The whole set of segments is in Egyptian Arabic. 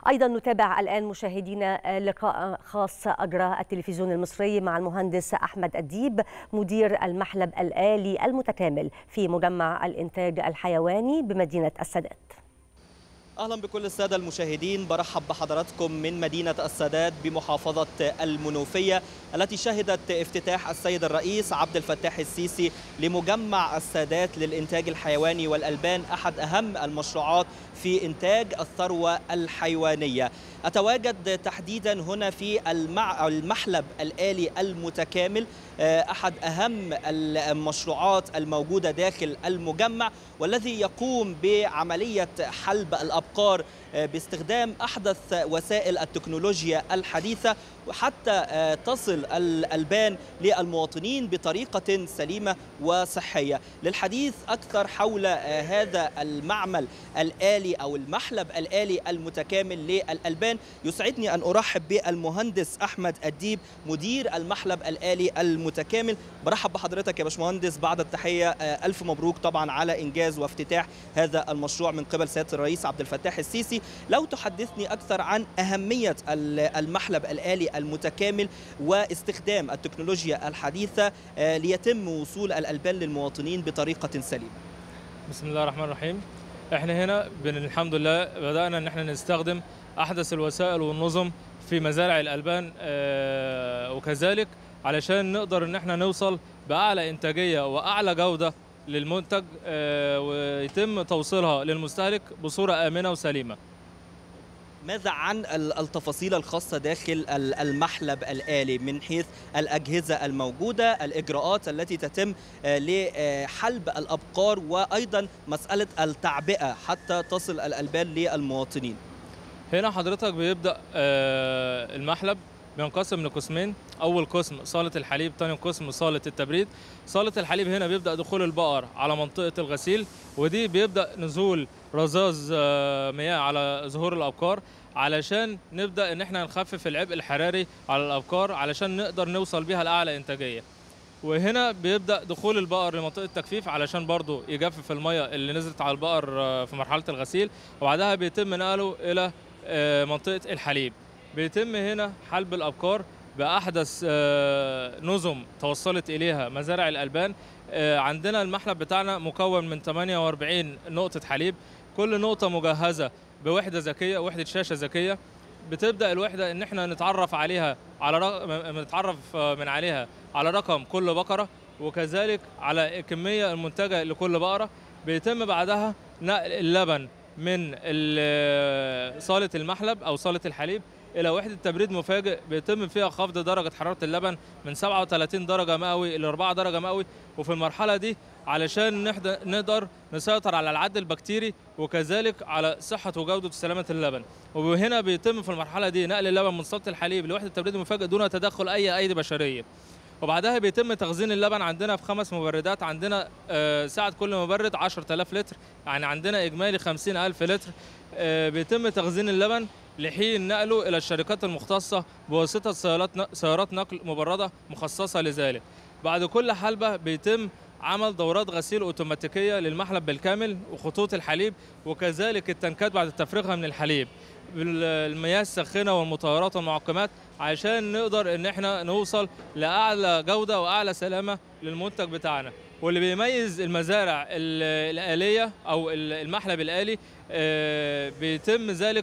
أيضا نتابع الآن مشاهدينا لقاء خاص أجرى التلفزيون المصري مع المهندس أحمد أديب مدير المحلب الآلي المتكامل في مجمع الإنتاج الحيواني بمدينة السادات اهلا بكل الساده المشاهدين برحب بحضراتكم من مدينه السادات بمحافظه المنوفيه التي شهدت افتتاح السيد الرئيس عبد الفتاح السيسي لمجمع السادات للانتاج الحيواني والالبان احد اهم المشروعات في انتاج الثروه الحيوانيه اتواجد تحديدا هنا في المع... المحلب الالي المتكامل احد اهم المشروعات الموجوده داخل المجمع والذي يقوم بعمليه حلب الابقار باستخدام احدث وسائل التكنولوجيا الحديثه وحتى تصل الالبان للمواطنين بطريقه سليمه وصحيه للحديث اكثر حول هذا المعمل الالي او المحلب الالي المتكامل للالبان يسعدني ان ارحب بالمهندس احمد الديب مدير المحلب الالي المتكامل برحب بحضرتك يا باشمهندس بعد التحيه الف مبروك طبعا على انجاز وافتتاح هذا المشروع من قبل سياده الرئيس عبد الفتاح السيسي لو تحدثني اكثر عن اهميه المحلب الالي المتكامل واستخدام التكنولوجيا الحديثه ليتم وصول الالبان للمواطنين بطريقه سليمه بسم الله الرحمن الرحيم احنا هنا الحمد لله بدانا ان احنا نستخدم احدث الوسائل والنظم في مزارع الالبان وكذلك علشان نقدر ان احنا نوصل باعلى انتاجيه واعلى جوده للمنتج ويتم توصيلها للمستهلك بصوره امنه وسليمه ماذا عن التفاصيل الخاصة داخل المحلب الآلي من حيث الأجهزة الموجودة الإجراءات التي تتم لحلب الأبقار وأيضا مسألة التعبئة حتى تصل الألبان للمواطنين هنا حضرتك بيبدأ المحلب بينقسم لقسمين اول قسم صاله الحليب ثاني قسم صاله التبريد صاله الحليب هنا بيبدا دخول البقر على منطقه الغسيل ودي بيبدا نزول رذاذ مياه على ظهور الابقار علشان نبدا ان احنا نخفف العبء الحراري على الابقار علشان نقدر نوصل بيها لاعلى انتاجيه وهنا بيبدا دخول البقر لمنطقه التجفيف علشان برضو يجفف الميه اللي نزلت على البقر في مرحله الغسيل وبعدها بيتم نقله الى منطقه الحليب بيتم هنا حلب الابقار باحدث نظم توصلت اليها مزارع الالبان عندنا المحلب بتاعنا مكون من 48 نقطه حليب كل نقطه مجهزه بوحده ذكيه وحده شاشه ذكيه بتبدا الوحده ان احنا نتعرف عليها على رقم نتعرف من عليها على رقم كل بقره وكذلك على الكميه المنتجه لكل بقره بيتم بعدها نقل اللبن من صاله المحلب او صاله الحليب الى وحده تبريد مفاجئ بيتم فيها خفض درجه حراره اللبن من 37 درجه مئوي الى 4 درجه مئوي وفي المرحله دي علشان نقدر نسيطر على العد البكتيري وكذلك على صحه وجوده وسلامه اللبن وهنا بيتم في المرحله دي نقل اللبن من صاله الحليب لوحده تبريد مفاجئ دون تدخل اي ايدي بشريه وبعدها بيتم تخزين اللبن عندنا في خمس مبردات عندنا سعة كل مبرد 10000 لتر يعني عندنا إجمالي 50000 لتر بيتم تخزين اللبن لحين نقله إلى الشركات المختصة بواسطة سيارات نقل مبردة مخصصة لذلك بعد كل حلبة بيتم عمل دورات غسيل اوتوماتيكيه للمحلب بالكامل وخطوط الحليب وكذلك التنكات بعد تفريغها من الحليب بالمياه الساخنه والمطهرات والمعقمات عشان نقدر ان احنا نوصل لاعلى جوده واعلى سلامه للمنتج بتاعنا واللي بيميز المزارع الآلية أو المحلب الآلي بيتم ذلك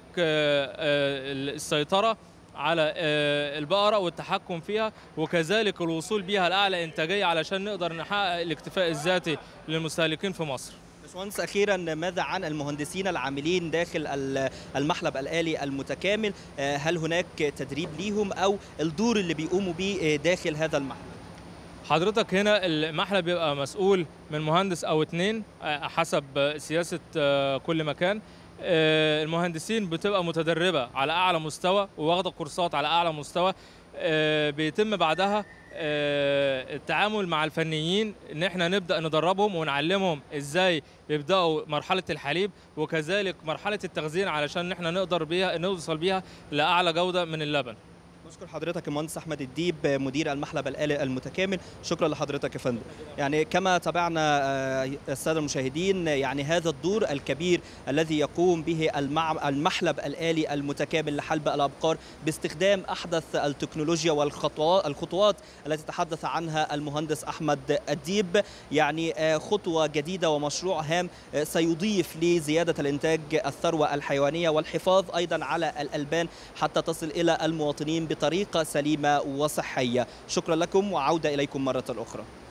السيطرة على البقرة والتحكم فيها وكذلك الوصول بها لأعلى إنتاجية علشان نقدر نحقق الاكتفاء الذاتي للمستهلكين في مصر باشمهندس اخيرا ماذا عن المهندسين العاملين داخل المحلب الالي المتكامل هل هناك تدريب ليهم او الدور اللي بيقوموا بيه داخل هذا المحلب حضرتك هنا المحلب بيبقى مسؤول من مهندس او اتنين حسب سياسه كل مكان المهندسين بتبقى متدربه على اعلى مستوى وواخده كورسات على اعلى مستوى بيتم بعدها التعامل مع الفنيين ان احنا نبدا ندربهم ونعلمهم ازاي يبداوا مرحله الحليب وكذلك مرحله التخزين علشان احنا نقدر بيها نوصل بيها لاعلى جوده من اللبن بشكر حضرتك المهندس احمد الديب مدير المحلب الالي المتكامل شكرا لحضرتك يا فندم يعني كما تابعنا الساده المشاهدين يعني هذا الدور الكبير الذي يقوم به المحلب الالي المتكامل لحلب الابقار باستخدام احدث التكنولوجيا والخطوات الخطوات التي تحدث عنها المهندس احمد الديب يعني خطوه جديده ومشروع هام سيضيف لزياده الانتاج الثروه الحيوانيه والحفاظ ايضا على الالبان حتى تصل الى المواطنين بطريقه سليمه وصحيه شكرا لكم وعوده اليكم مره اخرى